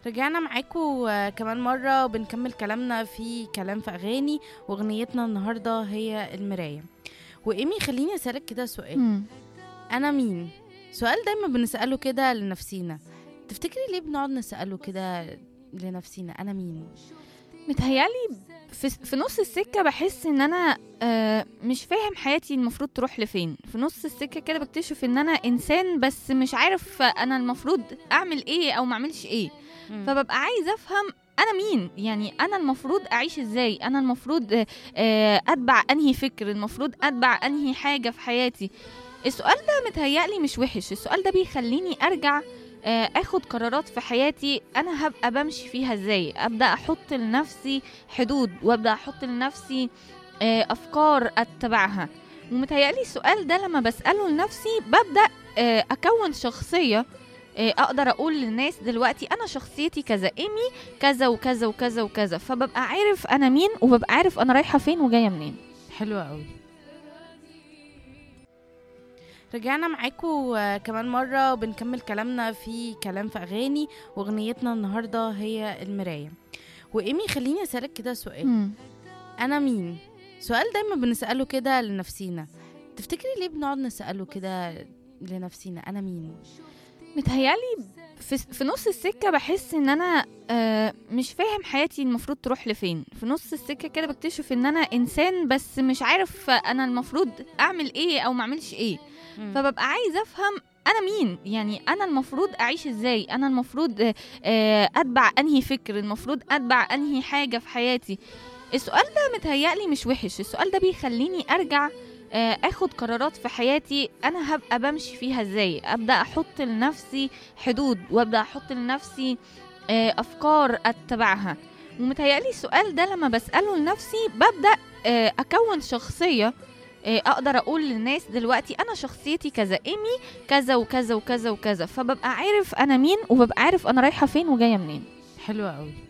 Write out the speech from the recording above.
رجعنا معاكم كمان مرة وبنكمل كلامنا في كلام في أغاني وأغنيتنا النهاردة هي المراية وإيمي خليني أسألك كده سؤال مم. أنا مين؟ سؤال دايما بنسأله كده لنفسينا تفتكري ليه بنقعد نسأله كده لنفسينا أنا مين؟ متهيالي في, في نص السكة بحس ان انا آه مش فاهم حياتي المفروض تروح لفين في نص السكة كده بكتشف ان انا انسان بس مش عارف انا المفروض اعمل ايه او ما اعملش ايه مم. فببقى عايزه افهم انا مين يعني انا المفروض اعيش ازاي انا المفروض آه، آه، اتبع انهي فكر المفروض اتبع انهي حاجه في حياتي السؤال ده متهيألي مش وحش السؤال ده بيخليني ارجع آه، اخد قرارات في حياتي انا هبقى بمشي فيها ازاي ابدا احط لنفسي حدود وابدا احط لنفسي آه، افكار اتبعها ومتهيألي السؤال ده لما بسأله لنفسي ببدأ آه، أكون شخصية آه، أقدر أقول للناس دلوقتي أنا شخصيتي كذا إيمي كذا وكذا وكذا وكذا فببقى عارف أنا مين وببقى عارف أنا رايحة فين وجاية منين حلوة قوي رجعنا معاكم كمان مرة وبنكمل كلامنا في كلام في أغاني وأغنيتنا النهاردة هي المراية وإيمي خليني أسألك كده سؤال مم. أنا مين؟ سؤال دايما بنسأله كده لنفسينا تفتكري ليه بنقعد نسأله كده لنفسينا أنا مين؟ متهيألي في, في نص السكة بحس إن أنا آه مش فاهم حياتي المفروض تروح لفين في نص السكة كده بكتشف إن أنا إنسان بس مش عارف أنا المفروض أعمل إيه أو ما أعملش إيه مم. فببقى عايزه افهم انا مين يعني انا المفروض اعيش ازاي انا المفروض آه، آه، اتبع انهي فكر المفروض اتبع انهي حاجه في حياتي السؤال ده متهيألي مش وحش السؤال ده بيخليني ارجع آه، اخد قرارات في حياتي انا هبقى بمشي فيها ازاي ابدا احط لنفسي حدود وابدا احط لنفسي آه، افكار اتبعها ومتهيألي السؤال ده لما بسأله لنفسي ببدأ آه، أكون شخصية آه، أقدر أقول للناس دلوقتي أنا شخصيتي كذا إيمي كذا وكذا وكذا وكذا فببقى عارف أنا مين وببقى عارف أنا رايحة فين وجاية منين حلوة قوي